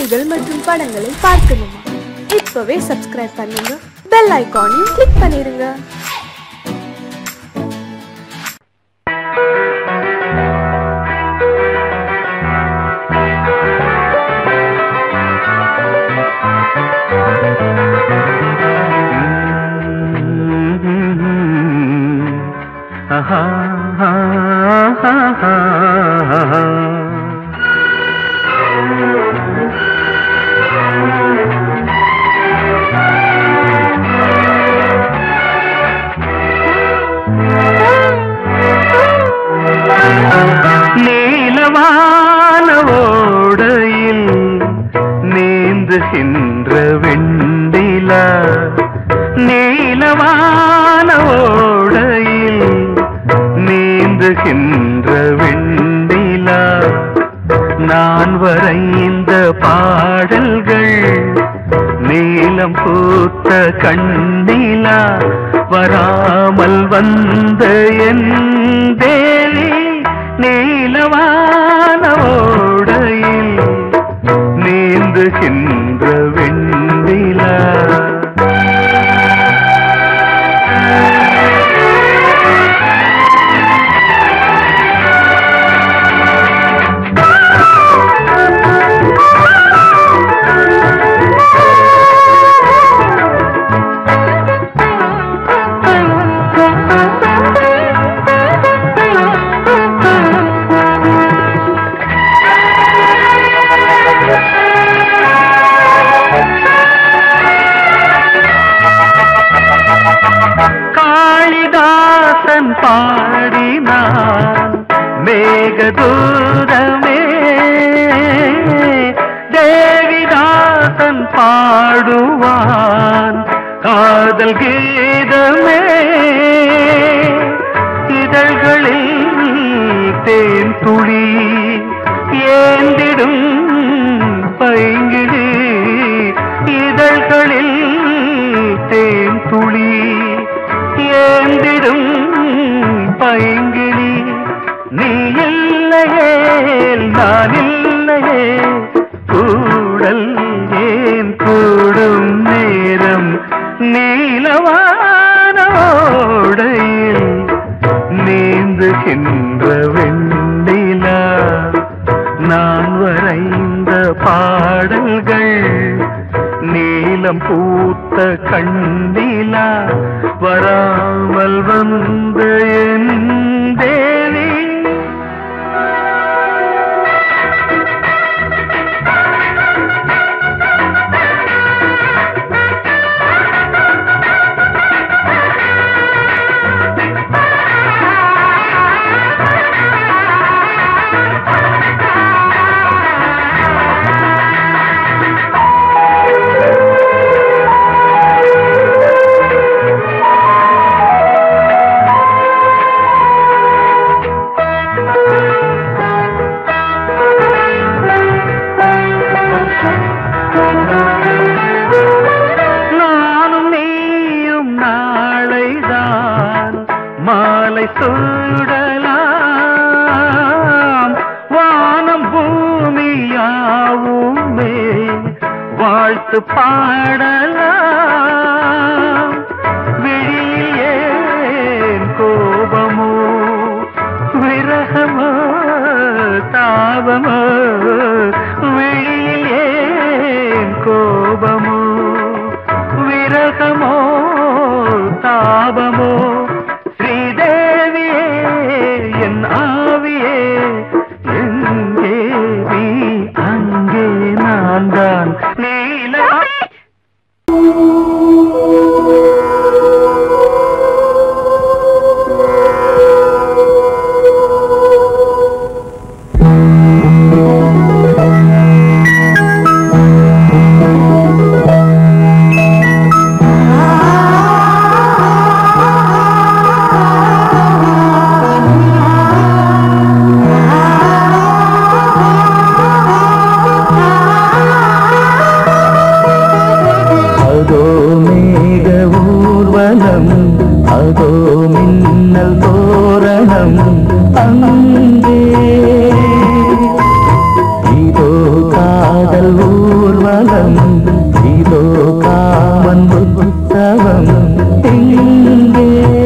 செய்திகள் மற்றும் படங்களை பார்க்கணுமா இப்பவே சப்ஸ்கிரைப் பண்ணுங்க பெல் ஐகானையும் கிளிக் பண்ணிருங்க ஆஹா, ஆஹா, ஆஹா. நீலவான ஓடையில் நீந்துகின்ற வெண்டிலா நீலவான ஓடையில் நீந்துகின்ற வெண்டிலா நான் வரைந்த பாடல்கள் நீலம் பூத்த கண்ணிலா வராமல் வந்த என் தேவி நீலவான ஓடையில் நீந்துகின்ற வெண்ணிலா காளிதாசன் பாடினான் மேகதூரமே தேவிதாசன் பாடுவான் காதல் கீதமே இதழ்களில் தேன் துளி ஏந்திடும் பைங்கிழி இதழ்களில் தேன் துளி ஏந்திடும் பைங்கிழி நீ இல்லையே நான் இல்லையே கூடல் ஏன் கூடும் நேரம் நீலவானோடையில் நீந்துகின்ற வெண்ணிலா நான் வரைந்த பாடல்கள் நீலம் பூத்த கண்ணிலா வராமல் வந்த என் தேவி நானும் நீயும் நாளைதான் மாலை சூடலாம் வானம் பூமியாவுமே வாழ்த்து பாடலாம் விழியில் ஏன் கோபமோ விரகமோ தாபமோ விழியில் ஏன் கோபமோ விரகமோ தாபமோ ஸ்ரீதேவியே என் ஆவியே எங்கே நீ அங்கே நான் தான் நீல ஆ ஊர்வலம் இதோ காமன் உற்சவம் இங்கே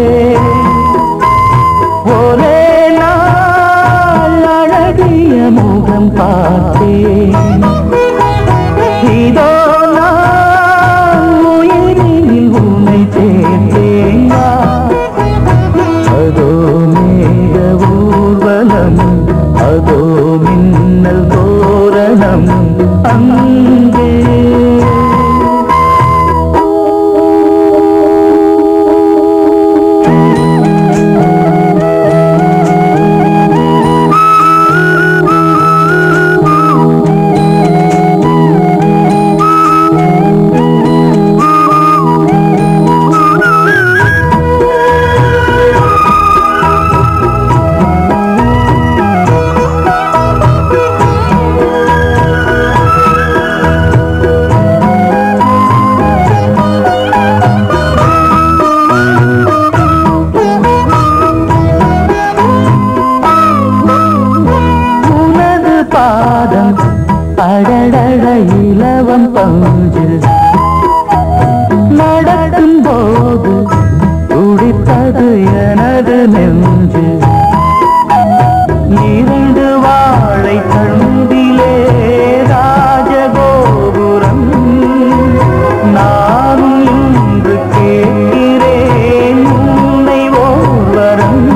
ஒரே நாள் அழகிய முகம் பார்த்தேன் இதோ நான் உயிரில் உன்னை சேர்த்தேன் வா. அதோ மேக ஊர்வலம் அதோ மின்னல் தோரணம் அங்கே உனது பாதம் அடடட இலவம் பஞ்சு நடக்கும் போது துடித்தது எனது நெஞ்சு இரண்டு வாழை கண்டிலே ராஜகோபுரம் நானும் இன்று கேட்கிறேன் உன்னை ஓர்வரம்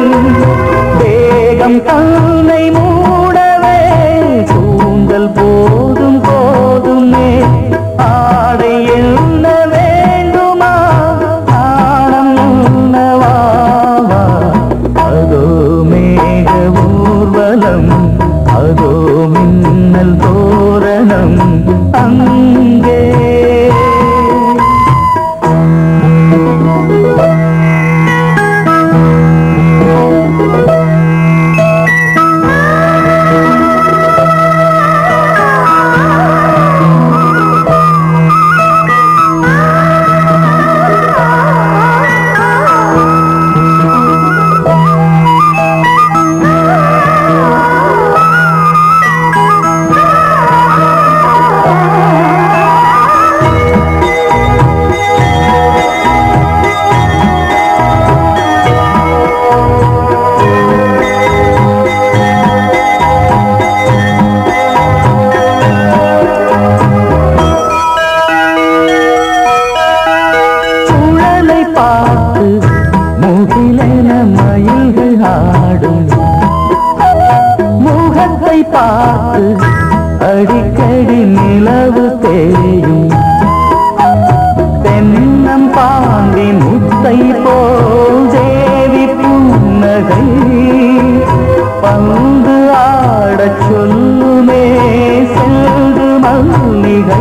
வேகம் தன்னை மூடவே கூந்தல் போதும் போதுமே ஆடை என்ன வேண்டுமா ஆடம் என்னவா அதோ மேக ஊர்வலம் அதோ மின்னல் தோரணம் அங்கே சுழலை பார்த்து முகிலென மயில்கள் ஆடும் முகத்தை பார்த்து அடிக்கடி நிலவு தேயும் தென்னம் பாண்டி முத்தை போல் தேவி புன்னகை பந்து ஆடச் சொல்லுமே செல்து மல்லிகை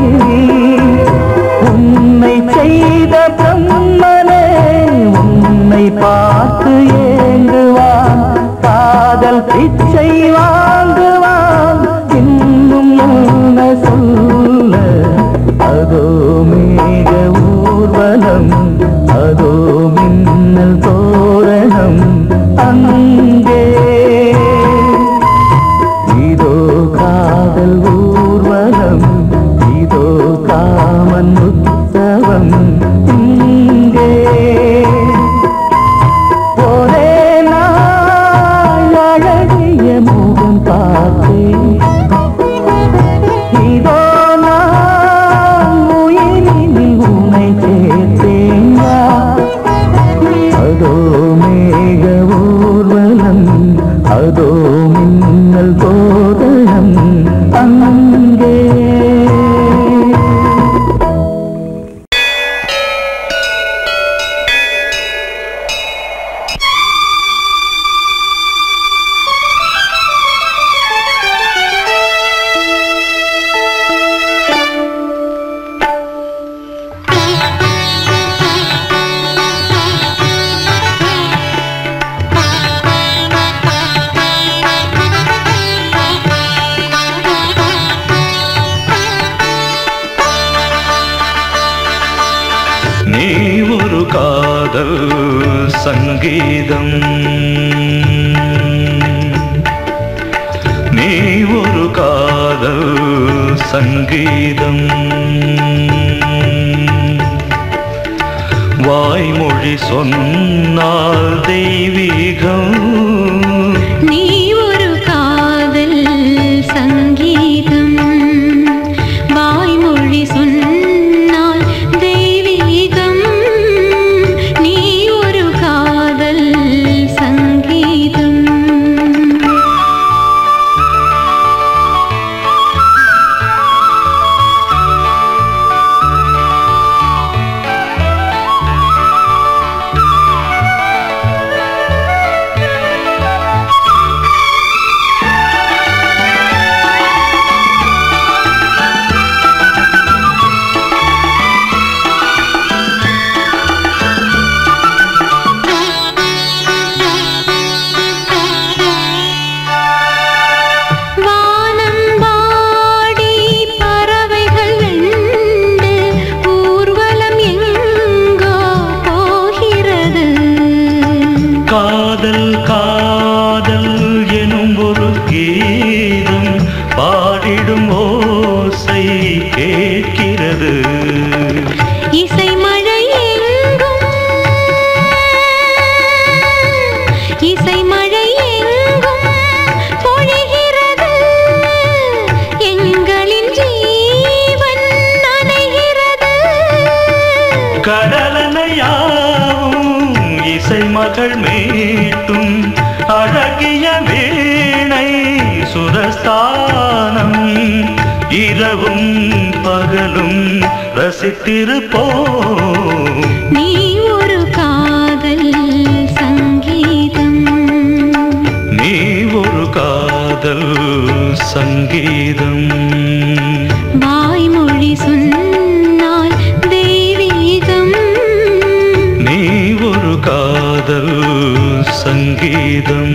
உன்னை செய்த பிரம்மனே உன்னை பார்த்து ஏங்குவான் காதல் பிச்சை வாங்குவான் இன்னும் என்ன சொல்ல அதோ மேக ஊர்வலம் அதோ மின்னல் தோரணம் அங்கே இதோ காதல் ஊர்வலம் இதோ காமன் உற்சவம் இங்கே ஒரே நாள் அழகிய முகம் பார்த்தேன் இதோ நான் உயிரில் உன்னை சேர்த்தேன் வா. அதோ மேக ஊர்வலம் அதோ மின்னல் போதனம் அங்கே நீ ஒரு காதல் சங்கீதம் நீ ஒரு காதல் சங்கீதம் வாய்மொழி சொன்னால் தெய்வீகம் நீ ஒரு காதல் சங்கீதம் வாய்மொழி சொன்னால் தெய்வீகம் நீ ஒரு காதல் சங்கீதம் வானம்பாடி பறவைகள் ரெண்டு ஊர்வலம் எங்கோ போகிறது காதல் காதல் எனும் ஒரு கீதம் பாடிடும் ஓசை கேட்கிறது இசை மழை எங்கும் இசை மழை எங்கும் பொழிகிறது எங்களின் ஜீவன் நனைகிறது கடலனையாவும் இசை மகள் மீட்டும் அழகிய வீணை சுரஸ்தானம் இரவும் பகலும் ரசித்திருப்போம் நீ ஒரு காதல் சங்கீதம் நீ ஒரு காதல் சங்கீதம் வாய்மொழி சொன்னால் தெய்வீகம் நீ ஒரு காதல் சங்கீதம்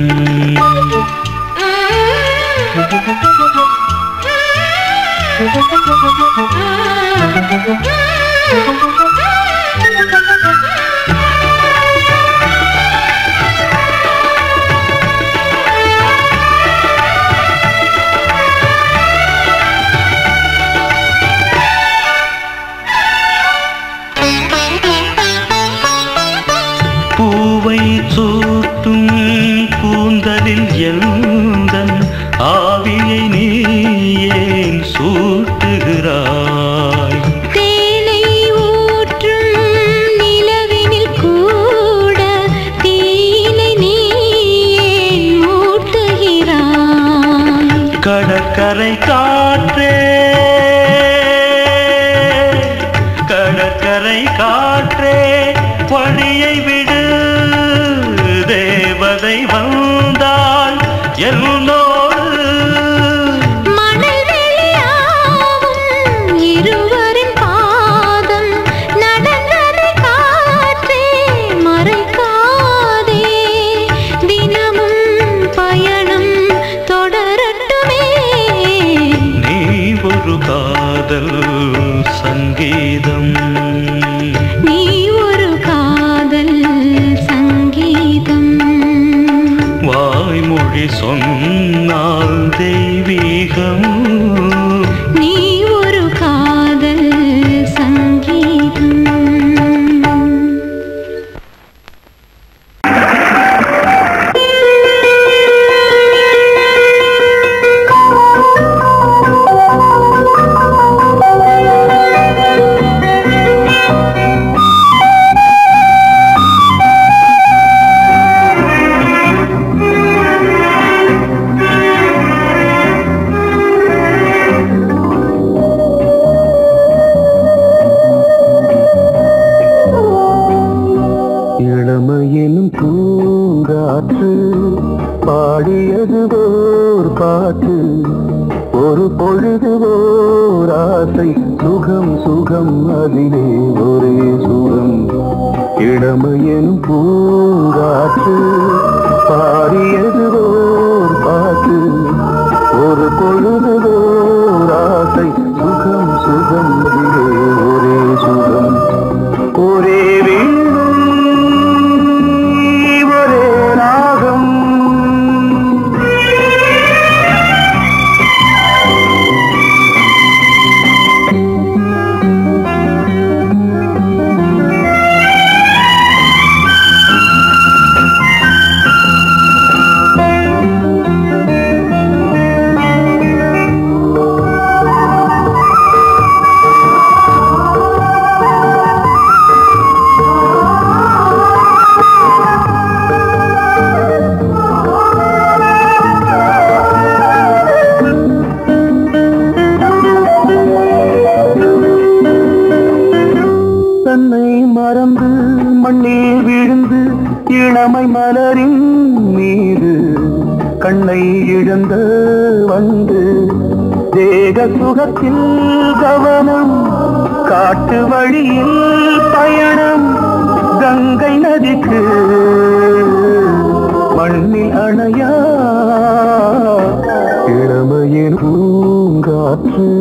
பூவை சூட்டும் கூந்தலில் எந்தன் ஆவியை நீ ஏன் சூட்டுகிறாய் தேனை ஊற்றும் நிலவினில் கூட தீனை நீ ஏன் மூட்டுகிறாய் கடற்கரை காற்றே கடற்கரை காற்றே வழியை விடு தேவதை வந்தால் என்னோடு மணல் வெளியாகும் இருவரின் பாதம் நடந்ததை காற்றே மறைக்காதே தினமும் பயணம் தொடரட்டுமே நீ ஒரு காதல் சங்கீதம் நீ ஒரு காதல் சங்கீதம் வாய்மொழி சொன்னால் தெய்வீகம் நீ ஒரு காதல் சங்கீதம் இளமையினும் பூங்காற்று பாடியது ஓர் பாட்டு ஒரு பொழுது ஓர் ஆசை சுகம் சுகம் அதிலே ஒரே சுகம் இளமையினும் பூங்காற்று பாடியது ஓர் பாட்டு ஒரு பொழுது ஓர் ஆசை சுகம் சுகம் அதிலே ஒரே சுகம் ஒரே வீணை ஒரே ராகம் இளமை மலரின் மீது கண்ணை இழந்த வந்து தேக சுகத்தில் கவனம் காட்டு வழியில் பயணம் கங்கை நதிக்கு மண்ணில் அணையா இளமையின் பூங்காற்று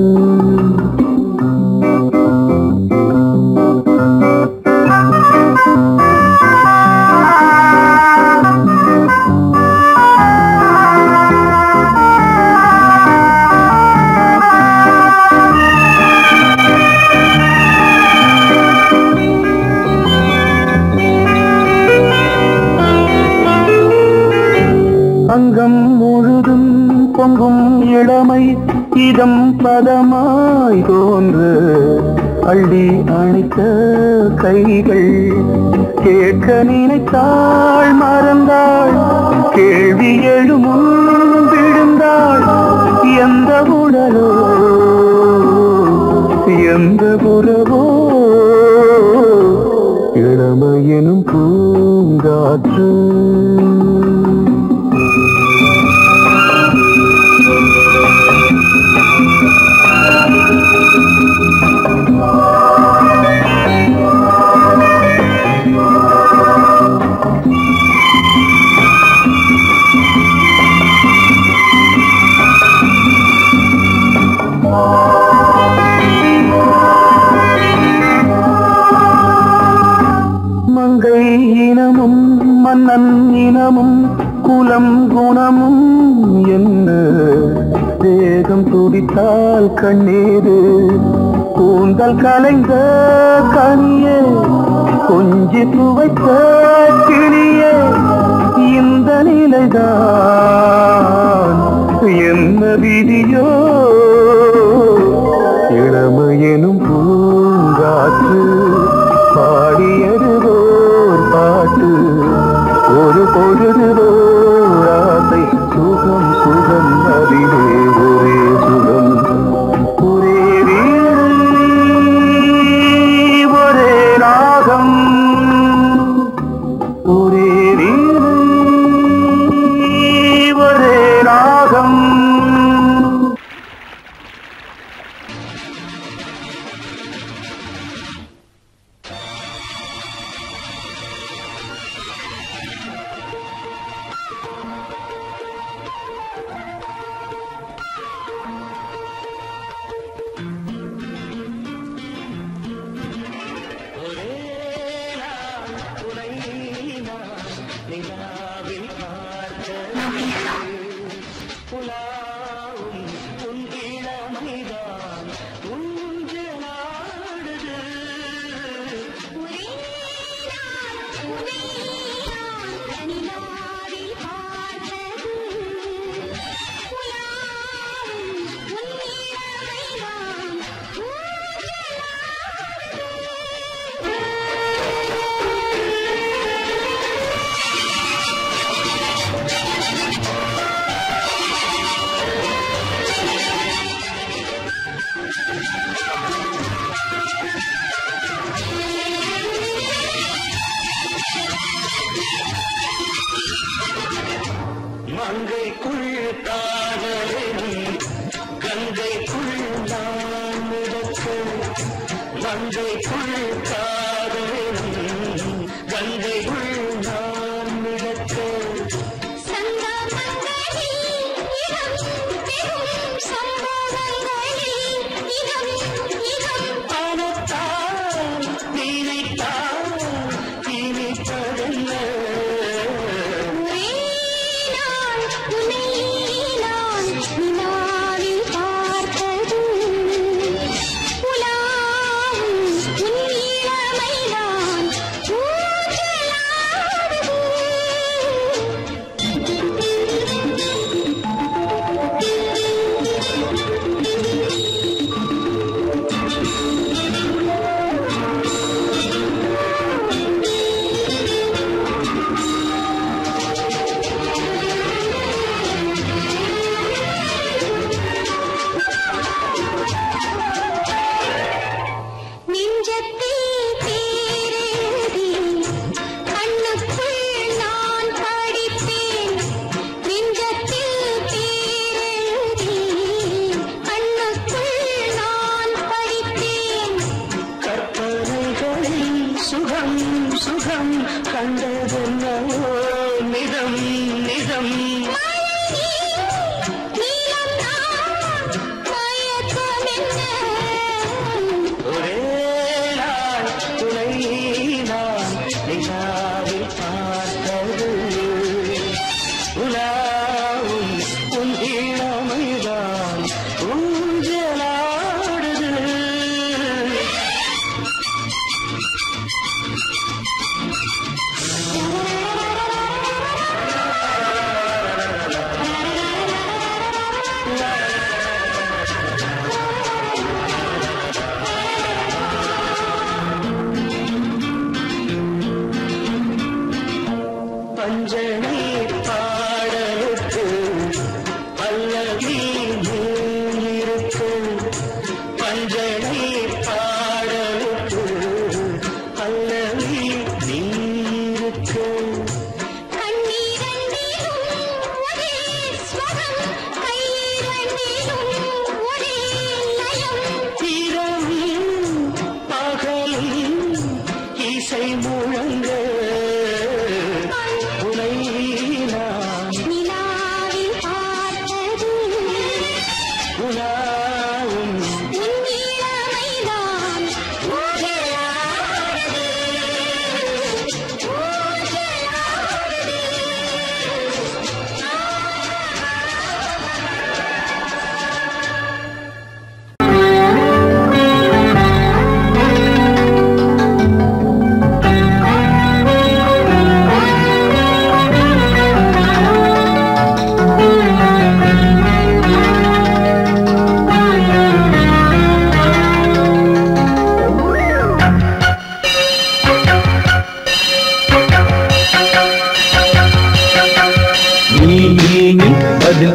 அங்கம் முழுதும் பொங்கும் இளமை இதம் பதமாய் தோன்று அள்ளி அணைத்த கைகள் கேட்க நினைத்தாள் மறந்தாள் கேள்வி எழுமுன் விழுந்தாள் எந்த உடலோ எந்த புறவோ இளமையெனும் பூங்காற்று மங்கை இனமும் மன்னன் இனமும் குலம் குணமும் என்ன தேகம் துடித்தால் கண்ணீரு கூந்தல் கலைந்த கனியே கொஞ்சி துவைத்த கிளியே இந்த நிலைதான் என்ன விதியோ இளமையெனும் பூங்காற்று பாடியது ஓர் பாட்டு ஒரு பொழுது ஓர் ஆசை சுகம் சுகம் அதிலே ஒரே சுகம் ஒரே வீணை, ஒரே ராகம் ஒரே வீணை, ஒரே ராகம் மங்கைக்குள் காதலினும் கங்கைக்குள் நான் மிதக்க மங்கைக்குள் காதலினும் கங்கைக்குள் நான் மிதக்க அனத்தான் நினைத்தான் இனிப்பதென்ன பார்த்தது உலாவும் உன்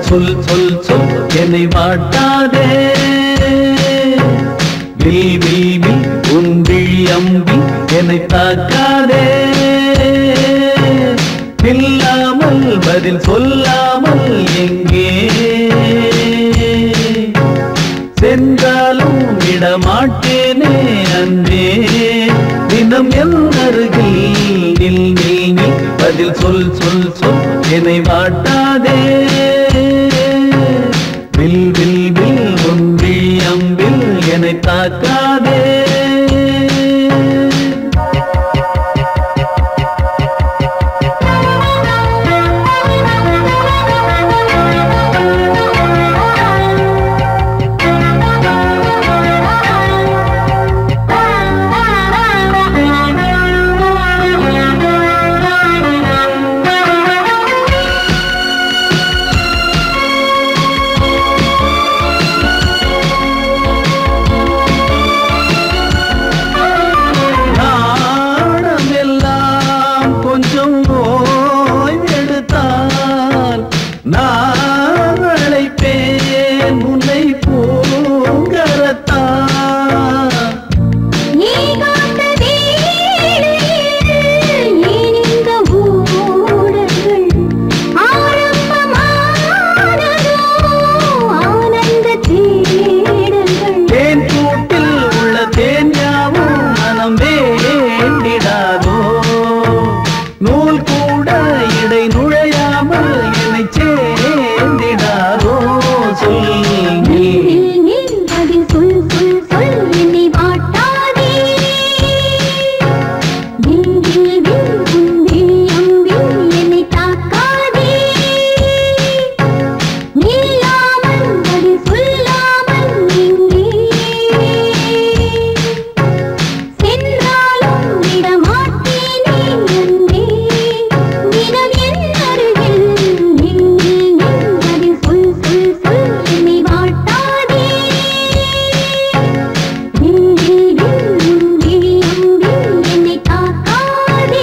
சொல் சொல் சொல் என்னை வாட்டாதே வில் வில் வில் உன் விழி அம்பி என்னை தாக்காதே இல்லாமல் பதில் சொல்லாமல் எங்கே சென்றாலும் விடமாட்டேனே அன்பே தினம் என் அருகில் நில் நில் நில் பதில் சொல் சொல் சொல் என்னை வாட்டாதே வில் வில் வில் ஒன்றி அம்பில் என்னை தாக்காதே நாணமெல்லாம் கொஞ்சம் ஓய்வெடுத்தால் நான் அழைப்பேன் உன்னை பூங்கரத்தான் ஏகாந்த வேளையில் ஏன் இந்த ஊடல்கள் ஆரம்பமானதோ ஆனந்த தேடல்கள் தேன் கூட்டில் உள்ள தேன் யாவும் மனம் வேண்டிடாதோ நூல் கூட இடை நுழையாமல் என்னை சேர்ந்திடாதோ சொல் நீ நில் நில் பதில் சொல் சொல் சொல் என்னை வாட்டாதே வில் வில் வில் உன் விழி அம்பில் என்னை தாக்காதே நில்லாமல் பதில் சொல்லாமல் எங்கே சென்றாலும் விடமாட்டேனே அன்பே தினம் என் அருகில் நில் நில் நில் பதில் சொல் சொல் சொல் என்னை வாட்டாதே வில் வில் வில் உன் விழி அம்பில் என்னை தாக்காதே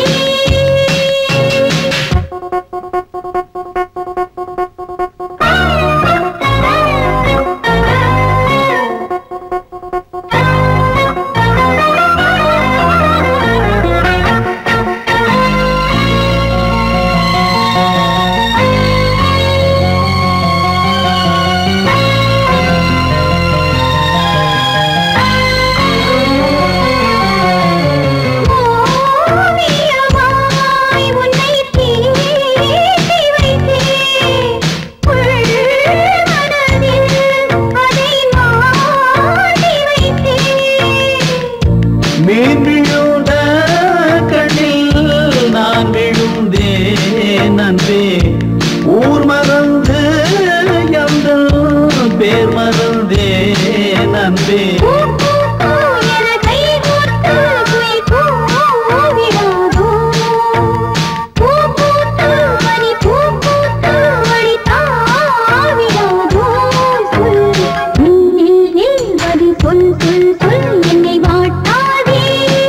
ஓவியமாய் உன்னை தீட்டி வைத்தேன் உள்மனதில் அதை மாட்டி வைத்தேன் மீன் விழுந்த கண்ணில் நான் விழுந்தேன் அன்பே ஊர் மறந்து எந்த பேர் மறந்தேன் அன்பே பூ பூ பூ என கை கோர்த்து குயில் கூவிடாதோ பூ பூத்து மணி பூ பூத்து மணி தாவிடாதோ சொல் நில் நில் நில் பதில் சொல் சொல் சொல் என்னை வாட்டாதே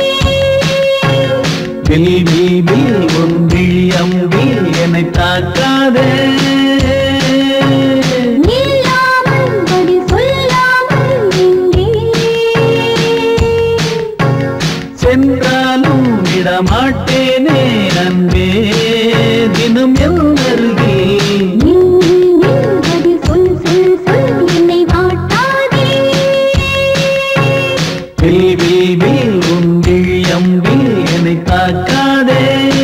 வில் வில் வில் உன் விழி அம்பில் என்னை தாக்காதே நில்லாமல் பதில் சொல்லாமல் எங்கே சென்றாலும் விடமாட்டேனே அன்பே தினம் என் அருகில் நில் நில் நில் பதில் சொல் சொல் சொல் என்னை வாட்டாதே வில் வில் வில் உன் விழி அம்பில் என்னை தாக்காதே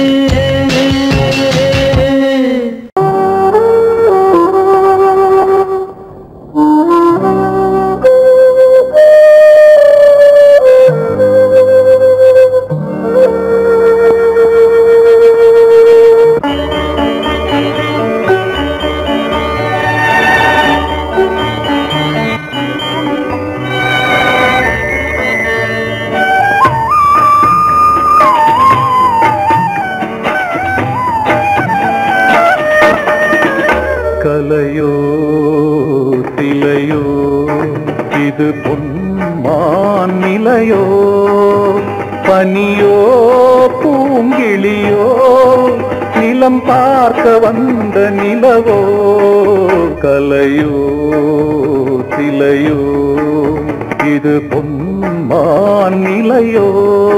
கலையோ சிலையோ இது பொன்மான் நிலையோ பனியோ பூங்கிளியோ நிலம் பார்க்க வந்த நிலவோ கலையோ சிலையோ இது பொன்மான் நிலையோ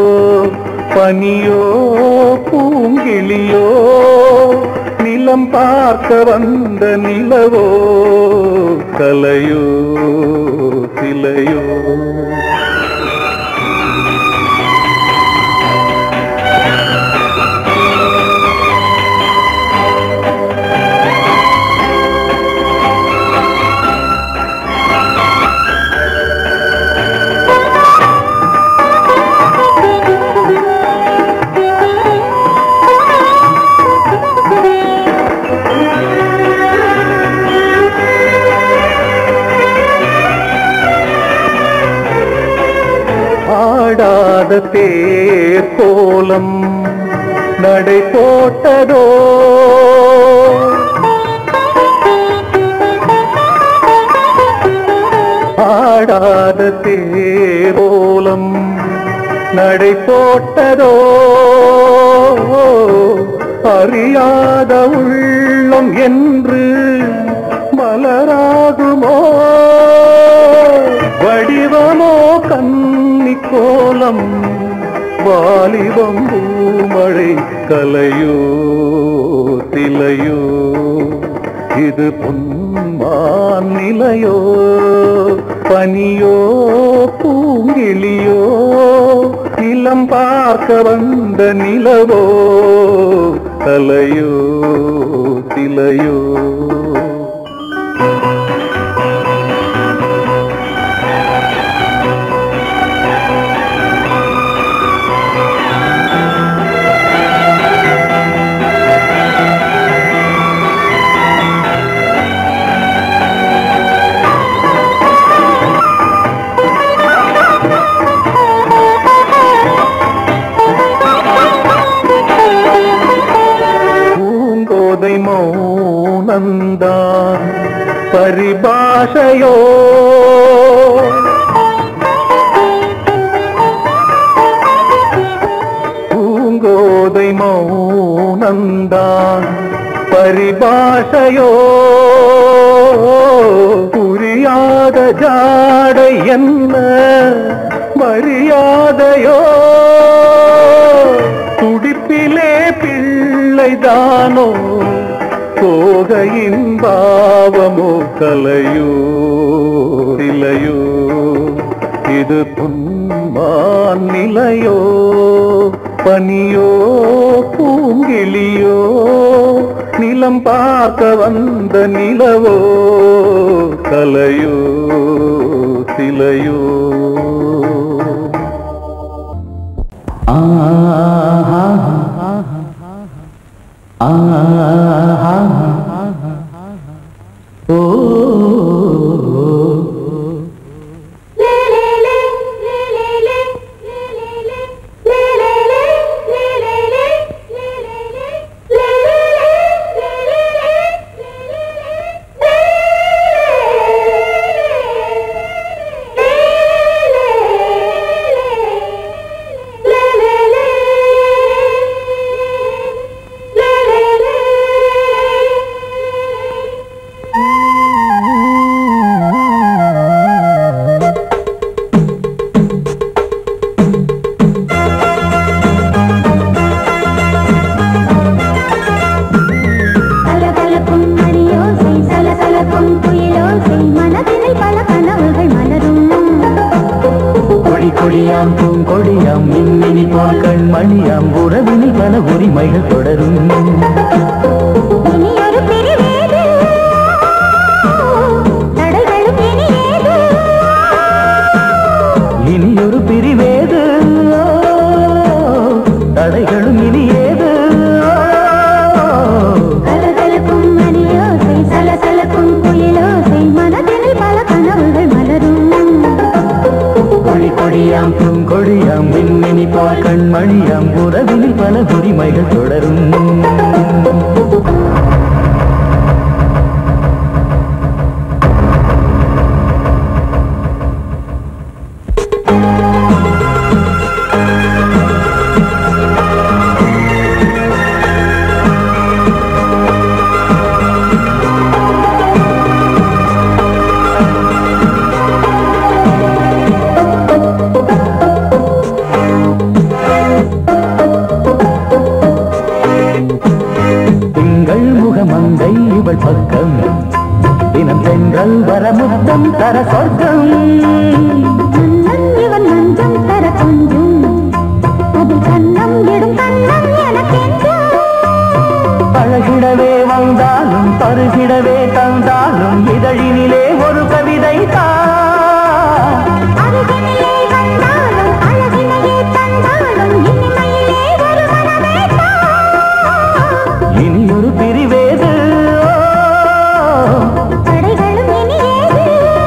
பனியோ பூங்கிளியோ நிலம் பார்க்க வந்த நிலவோ கலையோ சிலையோ ஆடாத தேர் கோலம் நடை போட்டதோ ஆடாத தேர் கோலம் நடை போட்டதோ அறியாத உள்ளம் என்று மலராகுமோ வடிவமோ கன்னி கோலம் வாலிபம் பூமழை கலையோ திலையோ இது பொன்மான் நிலையோ பனியோ பூங்கிளியோ நிலம் பார்க்க வந்த நிலவோ கலையோ திலையோ பூங்கோதை மௌனந்தான் பரிபாஷையோ பூங்கோதை மௌனந்தான் பரிபாஷையோ புரியாத ஜாடை என்ன மரியாதையோ துடிப்பிலே பிள்ளைதானோ கோகையின் பாவமோ கலையோ இலையோ இது புன்மான் நிலையோ பனியோ பூங்கிளியோ நிலம் பார்க்க வந்த நிலவோ கலையோ சிலையோ கலகலக்கும் மணியோசை சலசலக்கும் குயிலோசை மனதினில் பல கனவுகள் மலரும் கொடி கொடியாம் பூங்கொடியாம் மின்மினி போல் கண்மணியாம் உறவினில் பல உரிமைகள் தொடரும் இனி ஒரு பிரிவேது தடைகளும் இனி ஏது இனியொரு பிரிவேது தடைகளும் இனி ஏது கலகலக்கும் மணியோசை சலசலக்கும் குயிலோசை மனதினில் பல கனவுகள் மலரும் கொடி கொடியாம் பூங்கொடியாம் மின்மினி போல் கண்மணியாம் உறவினில் பல உரிமைகள் தொடரும் ஆ தர சொர்க்கம் மன்னன் இவன் மஞ்சம் தர கொஞ்சும் அதில் கண்ணம் இடும் கண்ணம் எனக்கென்றும் பழகிடவே வந்தாலும் பருகிடவே தந்தாலும் இதழினிலே ஒரு கவிதை தான் அருகினிலே வந்தாலும் அழகினையே தந்தாலும் இனிமையிலே ஒரு மனமே இனி ஒரு பிரிவேது தடைகளும் இனியேது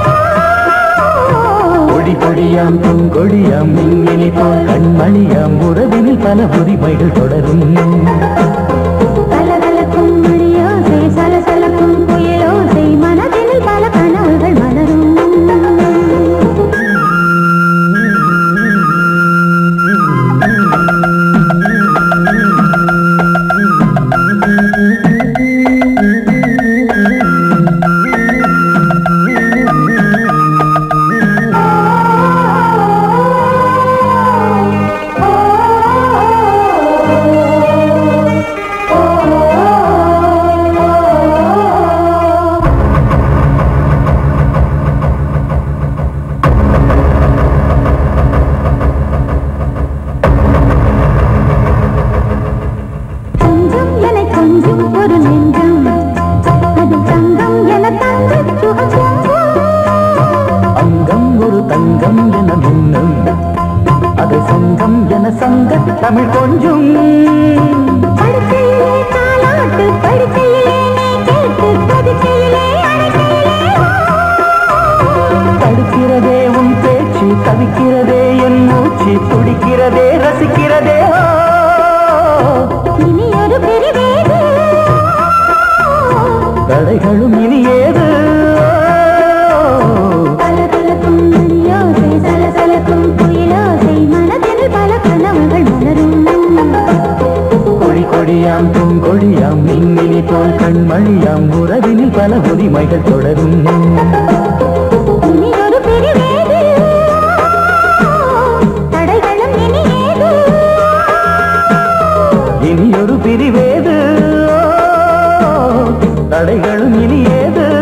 கொடி கொடியாம் பூங்கொடியாம் மின்மினி போல் கண்மணியாம் உறவினில் பல உரிமைகள் தொடரும் கலகலக்கும் மணியோசை சலசலக்கும் புயலோசை மனதினில் பல கனவுகள் மலரும் கொஞ்சம் என கொஞ்சம் ஒரு நெஞ்சம் அது தங்கம் என தங்க சுகம் பொங்கும். அங்கம் ஒரு தங்கம் என மின்னும் அது சங்கம் என சங்க தமிழ் கொஞ்சும் படுக்கையிலே தாலாட்டு படுக்கையிலே நீ கேட்டு கொதிக்கையிலே அணைக்கையிலே தடுக்கிறதே உன் பேச்சு தவிக்கிறதே என் மூச்சு துடிக்கிறதே ரசிக்கிறதே ஓ. இனி ஒரு பிரிவேது தடைகளும் இனி ஏது கலகலக்கும் மணியோசை சலசலக்கும் புயலோசை மனதில் பல கனவுகள் மலரும் கொடி கொடியாம் பூங்கொடியாம் மின்மினி போல் கண்மணியாம் உறவினில் பல உரிமைகள் தொடரும் இனி ஒரு பிரிவேது தடைகளும் இனி ஏது இனி ஒரு பிரிவேது தடைகளும் இனி ஏது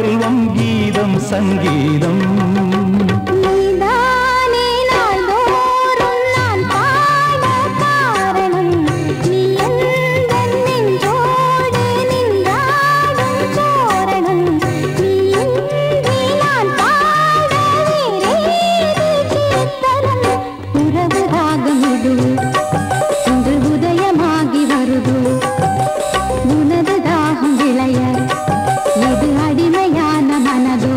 செல்வம் கீதம் சங்கீதம் நீதானே நாள்தோறும் நான் பாட காரணம் நீ எந்தன் நெஞ்சோடு நின்றாடும் சோரணம் நீ இன்றி நான் பாட வேறேது கீர்த்தனம் உறவு ராகம் இது இன்று உதயமாகி வருது உனது தாகம் விளைய இது அடிமையான மனதோ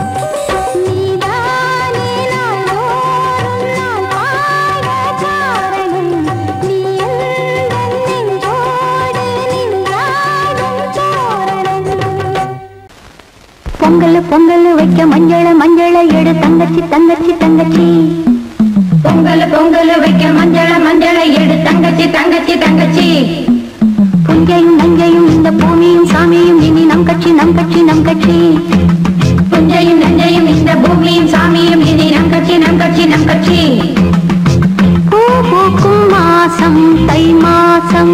நீதானே நாள்தோறும் நான் பாட காரணம் நீ எந்தன் நெஞ்சோடு நின்றாடும் சோரணம் பொங்கல் பொங்கல் வைக்க மஞ்சள மஞ்சள எடு தங்கச்சி தங்கச்சி தங்கச்சி பொங்கல் பொங்கல் வைக்க மஞ்சள மஞ்சள எடு தங்கச்சி தங்கச்சி தங்கச்சி புஞ்சையும் நஞ்சையும் இந்த பூமியும் சாமியும் இனி நம் கட்சி நம் கட்சி நம் கட்சி புஞ்சையும் நஞ்சையும் இந்த பூமியும் சாமியும் இனி நம் கட்சி நம் கட்சி நம் கட்சி பூ பூக்கும் மாசம் தை மாசம்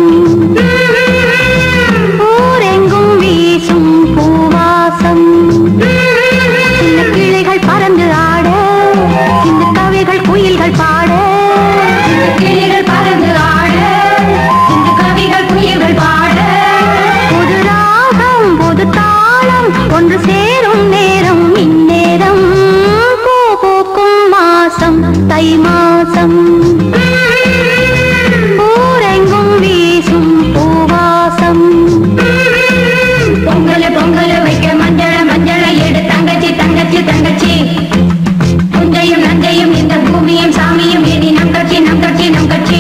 ஊரெங்கும் வீசும் பூவாசம் சின்ன கிளிகள் பறந்து ஆட சின்ன கவிகள் குயில்கள் பாட சின்ன கிளிகள் பறந்து ஆட சின்ன கவிகள் குயில்கள் பாட புது ராகம் புது தாளம் ஒன்று சேரும் நேரம் இந்நேரம் பூ பூக்கும் மாசம் தை மாசம் ஊரெங்கும் வீசும் பூவாசம் பொங்கல பொங்கல வைக்க மஞ்சள மஞ்சள எடு தங்கச்சி தங்கச்சி தங்கச்சி புஞ்சையும் நஞ்சையும் இந்த பூமியும் சாமியும் இனி நம் கட்சி நம் கட்சி நம் கட்சி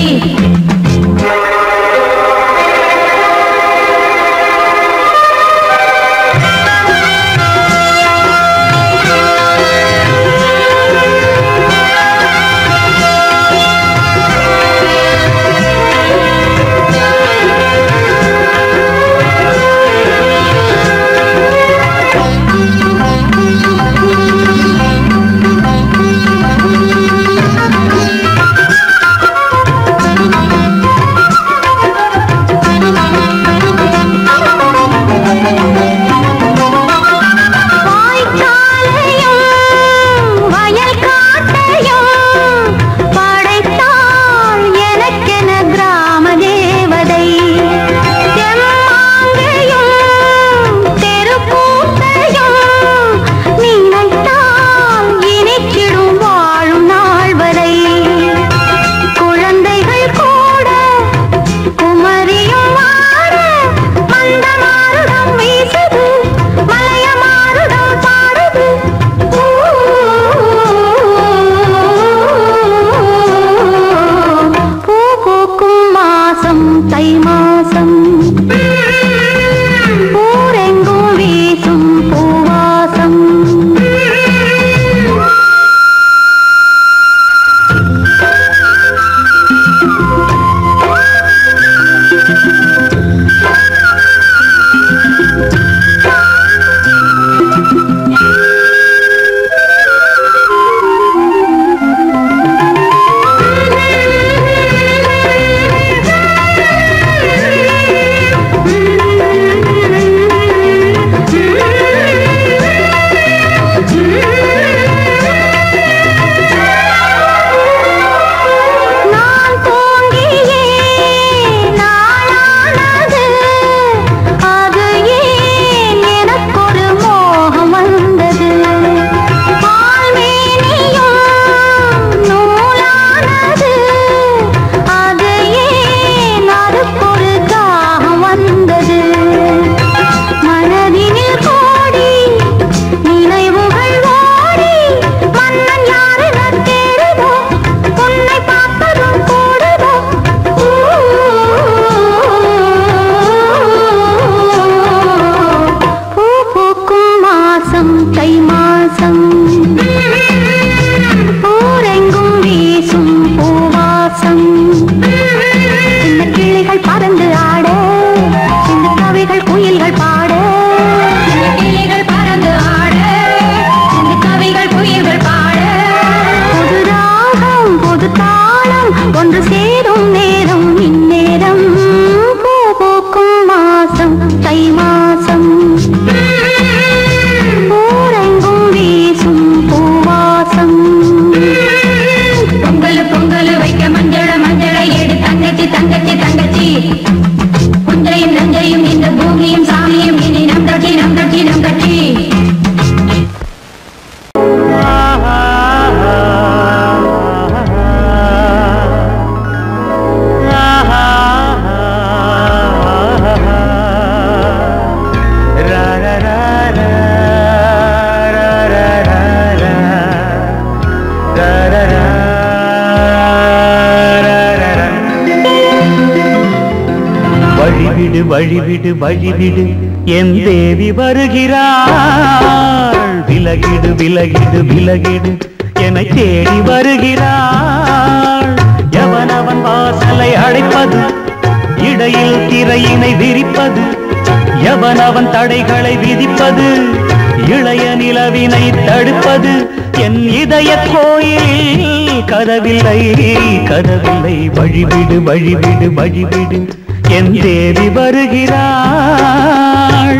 வழிவிடு வழிவிடு என் தேவி வருகிறாள் விலகிடு விலகிடு விலகிடு என்னை தேடி வருகிறாள் எவனவன் வாசலை அடைப்பது இடையில் திரையினை விரிப்பது எவனவன் தடைகளை விதிப்பது இளைய நிலவினை தடுப்பது என் இதய கோயில் கதவில்லை கதவில்லை வழிவிடு வழிவிடு வழிவிடு என் தேவி வருகிறாள்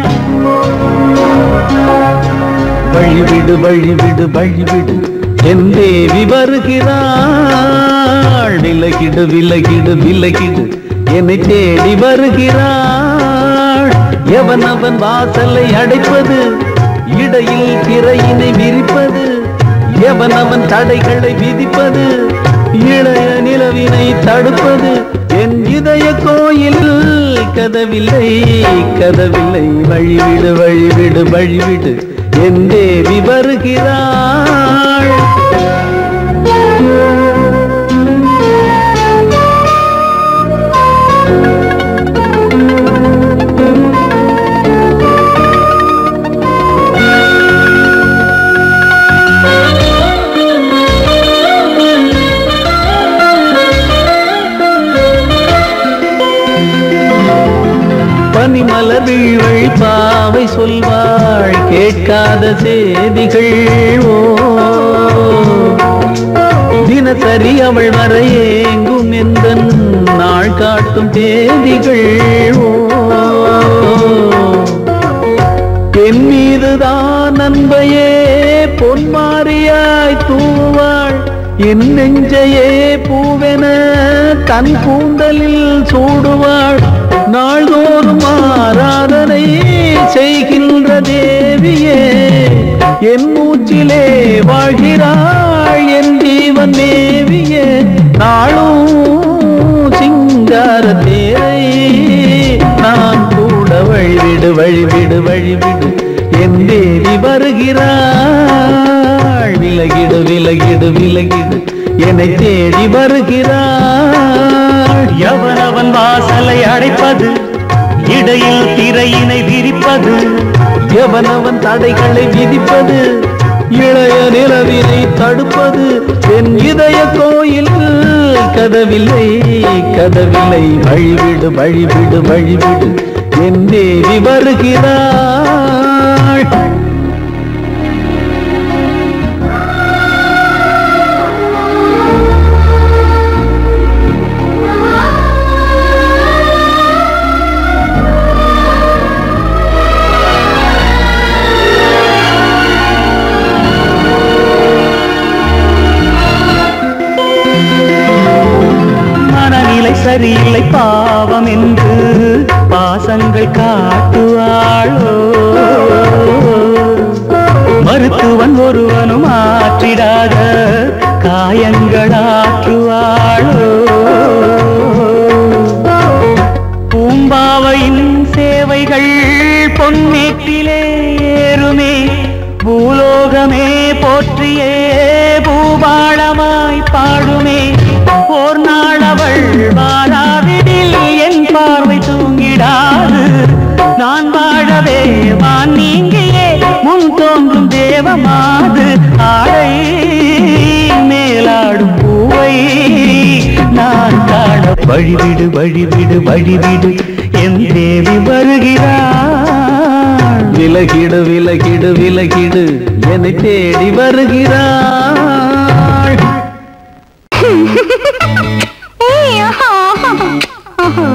வழிவிடு வழிவிடு வழிவிடு என் தேவி வருகிறாள் விலகிடு விலகிடு விலகிடு என்னை தேடி வருகிறாள் எவன் அவன் வாசலை அடைப்பது இடையில் திரையினை விரிப்பது எவன் அவன் தடைகளை விதிப்பது இளைய நிலவினை தடுப்பது என் இதய கோயில் கதவில்லை கதவில்லை வழிவிடு வழிவிடு வழிவிடு என் தேவி வருகிறாள் பனிமலர் வீழ்வழி பாவை சொல்வாள் கேட்காத செய்திகள் ஓ தினசரி அவள் வர ஏங்கும் எந்த நாள் காட்டும் தேதிகள் ஓ என் மீதுதான் அன்பையே பொன்மாரியாய் தூவாள் என் நெஞ்சையே பூவென தன் கூந்தலில் சூடுவாள் நாள்தோறும் ஆராதனை செய்கின்ற தேவியே என் மூச்சிலே வாழ்கிறாள் என் ஜீவன் தேவியே நாளும் சிங்கார தேரை நான் கூட வழிவிடு வழிவிடு வழிவிடு என் தேவி வருகிறாள் விலகிடு விலகிடு விலகிடு என்னை தேடி வருகிறாள் எவனவன் வாசலை அடைப்பது இடையில் திரையினை விரிப்பது எவனவன் தடைகளை விதிப்பது இளைய நிலவினை தடுப்பது என் இதய கோயில் கதவில்லை கதவில்லை வழிவிடு வழிவிடு வழிவிடு என் தேவி வருகிறாள் மனநிலை சரியில்லை பாவம் என்று பாசங்கள் காட்டுவாளோ மருத்துவன் ஒருவனும் ஆற்றிடாத காயங்களாற்றுவாளோ பூம்பாவையின் சேவைகள் பொன்னேட்டிலே ஏறுமே பூலோகமே போற்றியே பூபாளமாய் பாடுமே ஓர் நாள் அவள் வாராவிடில் என் பார்வை தூங்கிடாது நான் வாழவே வான் நீங்கியே முன் தோன்றும் தேவமாது ஆடை மேலாடும் பூவை நான் காண வழிவிடு வழிவிடு வழிவிடு என் தேவி வருகிறாள் விலகிடு விலகிடு விலகிடு என்னை தேடி வருகிறாள் ஏய், ஆஹா, ஆஹா.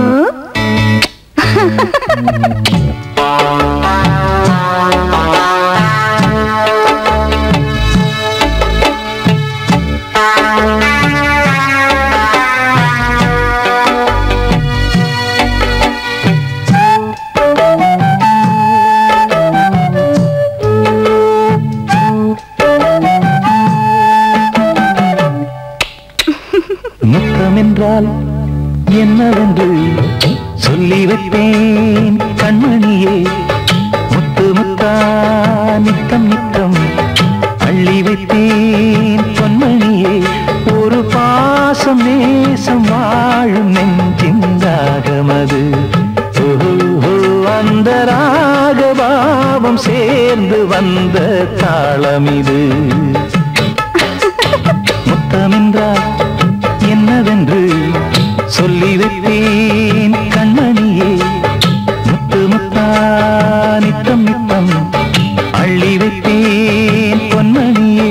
முத்தம் என்றால் என்னவென்று சொல்லி வைப்பேன் கண்மணியே முத்து முத்தா நித்தம் நித்தம் அள்ளி வைப்பேன் பொன்மணியே ஒரு பாசம் நேசம் வாழும் நெஞ்சின் ராகமது ஓஹோ பாவம் சேர்ந்து வந்த தாளம் இது முத்தமென்றால் என்னவென்று சொல்லி வைத்தேன் கண்மணியே முத்து முத்தா நித்தம் நித்தம் அள்ளி வைத்தேன் பொன்மணியே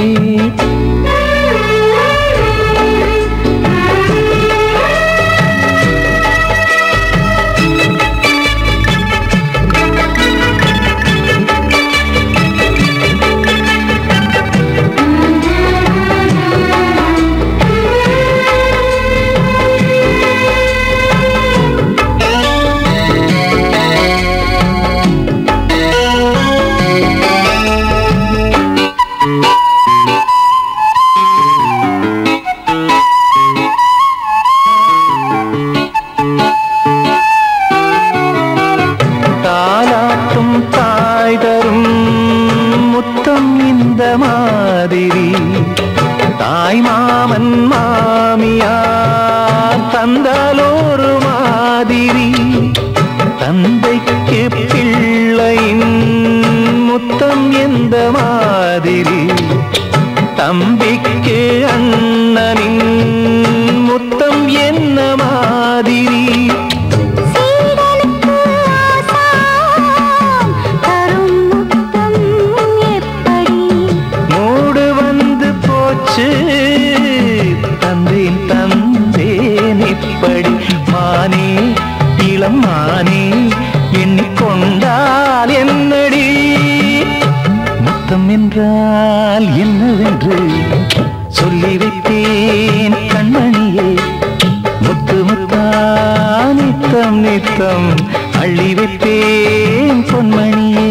தாலாட்டும் தாய் தரும் முத்தம் இந்த மாதிரி தாய் மாமன் மாமியார் தந்தாலோரு மாதிரி தந்தைக்கு பிள்ளையின் முத்தம் எந்த மாதிரி தம்பிக்கு அண்ணனின் முத்தம் என்ன மாதிரி சீடனுக்கு ஆசான் தரும் முத்தம் எப்படி மூடு வந்து போச்சு தந்தேன் தந்தேன் இப்படி மானே இளம் மானே எண்ணிக்கொண்டால் என்னடி முத்தம் என்றால் என்னவென்று சொல்லி வைத்தேன் கண்மணியே முத்து முத்தா நித்தம் நித்தம் அள்ளி வைத்தேன் பொன்மணியே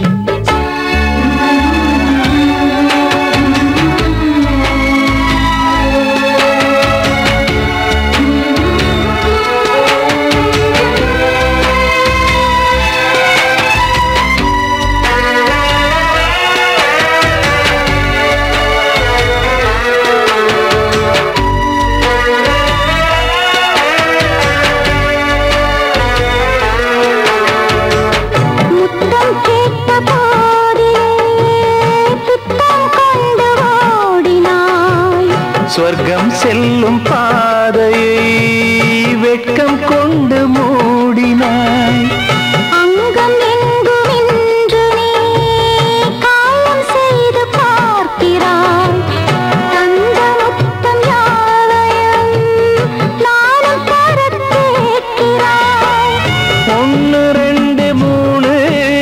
முத்தம் கேட்ட போதே துத்தம் கொண்டு ஓடினாய் சொர்க்கம் செல்லும் பாதையை வெட்கம் கொண்டு மூடினாய் அங்கம் எங்கும் இன்று நீ காயம் செய்து பார்க்கிறாய் தந்த முத்தம் யாவையும் நானும் தர கேட்கிறாய் ஒன்று ரெண்டு மூணு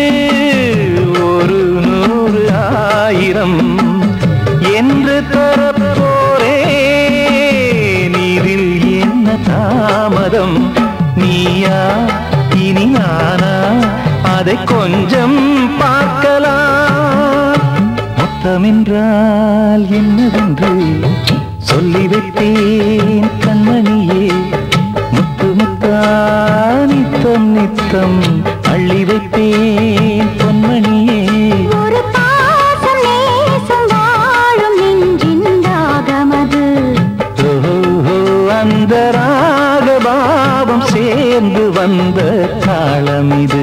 ஒரு நூறு ஆயிரம் என்று தரப்போரே நீரில் என்ன தாமதம் நீயா இனி நானா அதை கொஞ்சம் பார்க்கலாம் முத்தமென்றால் என்னவென்று சொல்லி வைத்தேன் கண்மணியே முத்து முத்தா நித்தம் நித்தம் அள்ளி வைத்தேன் பொன்மணியே ஒரு பாசம் நேசம் வாழும் நெஞ்சின் ராகமது ஓஹோ அந்த ராகபாவம் சேர்ந்து வந்த தாளம் இது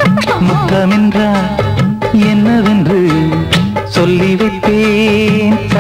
முத்தமென்றால் என்னவென்று சொல்லி வைத்தேன்